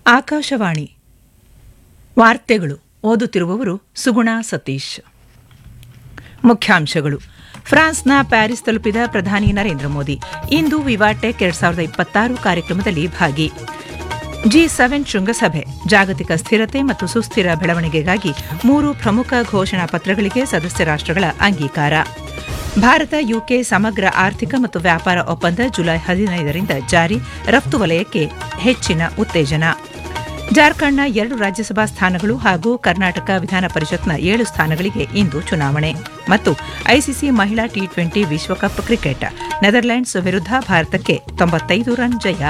ಆಕಾಶವಾಣಿ ವಾರ್ತೆಗಳು ಓದುತ್ತಿರುವವರು ಸುಗುಣ ಸತೀಶ್ ಮುಖ್ಯಾಂಶಗಳು ಫ್ರಾನ್ಸ್ನ ಪ್ಯಾರಿಸ್ ತಲುಪಿದ ಪ್ರಧಾನಿ ನರೇಂದ್ರ ಮೋದಿ ಇಂದು ವಿವಾಟೆಕ್ ಎರಡ್ ಸಾವಿರದ ಇಪ್ಪತ್ತಾರು ಕಾರ್ಯಕ್ರಮದಲ್ಲಿ ಭಾಗಿ ಜಿ ಸೆವೆನ್ ಶೃಂಗಸಭೆ ಜಾಗತಿಕ ಸ್ಥಿರತೆ ಮತ್ತು ಸುಸ್ಥಿರ ಬೆಳವಣಿಗೆಗಾಗಿ ಮೂರು ಪ್ರಮುಖ ಘೋಷಣಾ ಪತ್ರಗಳಿಗೆ ಸದಸ್ಯ ರಾಷ್ಟ್ರಗಳ ಅಂಗೀಕಾರ ಭಾರತ ಯುಕೆ ಸಮಗ್ರ ಆರ್ಥಿಕ ಮತ್ತು ವ್ಯಾಪಾರ ಒಪ್ಪಂದ ಜುಲೈ ಹದಿನೈದರಿಂದ ಜಾರಿ ರಫ್ತು ವಲಯಕ್ಕೆ ಹೆಚ್ಚಿನ ಉತ್ತೇಜನ ಜಾರ್ಖಂಡ್ನ ಎರಡು ರಾಜ್ಯಸಭಾ ಸ್ಥಾನಗಳು ಹಾಗೂ ಕರ್ನಾಟಕ ವಿಧಾನ ಪರಿಷತ್ನ ಏಳು ಸ್ಥಾನಗಳಿಗೆ ಇಂದು ಚುನಾವಣೆ ಮತ್ತು ಐಸಿಸಿ ಮಹಿಳಾ ಟಿ ಟ್ವೆಂಟಿ ವಿಶ್ವಕಪ್ ಕ್ರಿಕೆಟ್ ನೆದರ್ಲೆಂಡ್ಸ್ ವಿರುದ್ಧ ಭಾರತಕ್ಕೆ ತೊಂಬತ್ತೈದು ರನ್ ಜಯ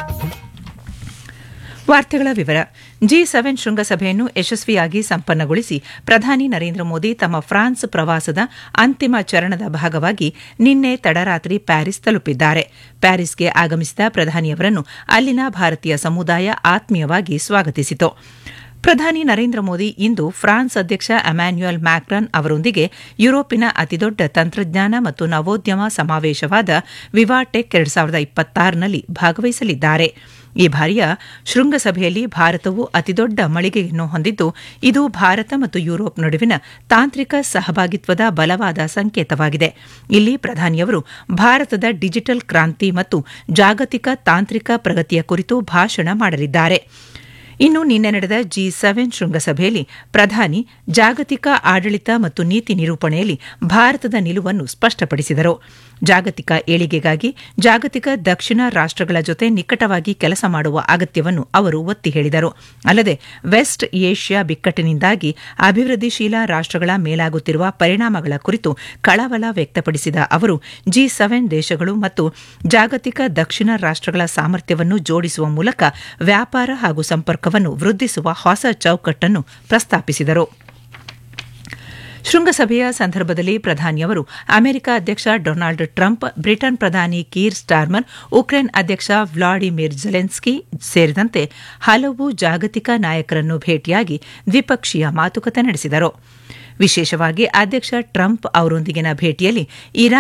ವಾರ್ತೆಗಳ ವಿವರ ಜಿ ಸೆವೆನ್ ಶೃಂಗಸಭೆಯನ್ನು ಯಶಸ್ವಿಯಾಗಿ ಸಂಪನ್ನಗೊಳಿಸಿ ಪ್ರಧಾನಿ ನರೇಂದ್ರ ಮೋದಿ ತಮ್ಮ ಫ್ರಾನ್ಸ್ ಪ್ರವಾಸದ ಅಂತಿಮ ಚರಣದ ಭಾಗವಾಗಿ ನಿನ್ನೆ ತಡರಾತ್ರಿ ಪ್ಯಾರಿಸ್ ತಲುಪಿದ್ದಾರೆ ಪ್ಯಾರಿಸ್ಗೆ ಆಗಮಿಸಿದ ಪ್ರಧಾನಿಯವರನ್ನು ಅಲ್ಲಿನ ಭಾರತೀಯ ಸಮುದಾಯ ಆತ್ಮೀಯವಾಗಿ ಸ್ವಾಗತಿಸಿತು ಪ್ರಧಾನಿ ನರೇಂದ್ರ ಮೋದಿ ಇಂದು ಫ್ರಾನ್ಸ್ ಅಧ್ಯಕ್ಷ ಅಮ್ಯಾನ್ಯುಯಲ್ ಮ್ಯಾಕ್ರನ್ ಅವರೊಂದಿಗೆ ಯುರೋಪಿನ ಅತಿದೊಡ್ಡ ತಂತ್ರಜ್ಞಾನ ಮತ್ತು ನವೋದ್ಯಮ ಸಮಾವೇಶವಾದ ವಿವಾಟೆಕ್ ಎರಡ್ ಸಾವಿರದ ಇಪ್ಪತ್ತಾರನಲ್ಲಿ ಭಾಗವಹಿಸಲಿದ್ದಾರೆ ಈ ಬಾರಿಯ ಶೃಂಗಸಭೆಯಲ್ಲಿ ಭಾರತವು ಅತಿದೊಡ್ಡ ಮಳಿಗೆಯನ್ನು ಹೊಂದಿದ್ದು ಇದು ಭಾರತ ಮತ್ತು ಯುರೋಪ್ ನಡುವಿನ ತಾಂತ್ರಿಕ ಸಹಭಾಗಿತ್ವದ ಬಲವಾದ ಸಂಕೇತವಾಗಿದೆ ಇಲ್ಲಿ ಪ್ರಧಾನಿಯವರು ಭಾರತದ ಡಿಜಿಟಲ್ ಕ್ರಾಂತಿ ಮತ್ತು ಜಾಗತಿಕ ತಾಂತ್ರಿಕ ಪ್ರಗತಿಯ ಕುರಿತು ಭಾಷಣ ಮಾಡಲಿದ್ದಾರೆ ಇನ್ನು ನಿನ್ನೆ ನಡೆದ ಜಿ ಸೆವೆನ್ ಶೃಂಗಸಭೆಯಲ್ಲಿ ಪ್ರಧಾನಿ ಜಾಗತಿಕ ಆಡಳಿತ ಮತ್ತು ನೀತಿ ನಿರೂಪಣೆಯಲ್ಲಿ ಭಾರತದ ನಿಲುವನ್ನು ಸ್ಪಷ್ಟಪಡಿಸಿದರು ಜಾಗತಿಕ ಏಳಿಗೆಗಾಗಿ ಜಾಗತಿಕ ದಕ್ಷಿಣ ರಾಷ್ಟಗಳ ಜೊತೆ ನಿಕಟವಾಗಿ ಕೆಲಸ ಮಾಡುವ ಅಗತ್ಯವನ್ನು ಅವರು ಒತ್ತಿ ಹೇಳಿದರು ಅಲ್ಲದೆ ವೆಸ್ಟ್ ಏಷ್ಯಾ ಬಿಕ್ಕಟ್ಟಿನಿಂದಾಗಿ ಅಭಿವೃದ್ಧಿಶೀಲ ರಾಷ್ಟಗಳ ಮೇಲಾಗುತ್ತಿರುವ ಪರಿಣಾಮಗಳ ಕುರಿತು ಕಳವಳ ವ್ಯಕ್ತಪಡಿಸಿದ ಅವರು ಜಿ ಸೆವೆನ್ ದೇಶಗಳು ಮತ್ತು ಜಾಗತಿಕ ದಕ್ಷಿಣ ರಾಷ್ಟಗಳ ಸಾಮರ್ಥ್ಯವನ್ನು ಜೋಡಿಸುವ ಮೂಲಕ ವ್ಯಾಪಾರ ಹಾಗೂ ಸಂಪರ್ಕವನ್ನು ವೃದ್ಧಿಸುವ ಹೊಸ ಚೌಕಟ್ಟನ್ನು ಪ್ರಸ್ತಾಪಿಸಿದರು ಶೃಂಗಸಭೆಯ ಸಂದರ್ಭದಲ್ಲಿ ಪ್ರಧಾನಿಯವರು ಅಮೆರಿಕ ಅಧ್ಯಕ್ಷ ಡೊನಾಲ್ಡ್ ಟ್ರಂಪ್ ಬ್ರಿಟನ್ ಪ್ರಧಾನಿ ಕೀರ್ ಸ್ಟಾರ್ಮರ್ ಉಕ್ರೇನ್ ಅಧ್ಯಕ್ಷ ವ್ಲಾಡಿಮಿರ್ ಜೆಲೆನ್ಸ್ಕಿ ಸೇರಿದಂತೆ ಹಲವು ಜಾಗತಿಕ ನಾಯಕರನ್ನು ಭೇಟಿಯಾಗಿ ದ್ವಿಪಕ್ಷೀಯ ಮಾತುಕತೆ ನಡೆಸಿದರು ವಿಶೇಷವಾಗಿ ಅಧ್ಯಕ್ಷ ಟ್ರಂಪ್ ಅವರೊಂದಿಗಿನ ಭೇಟಿಯಲ್ಲಿ ಇರಾನ್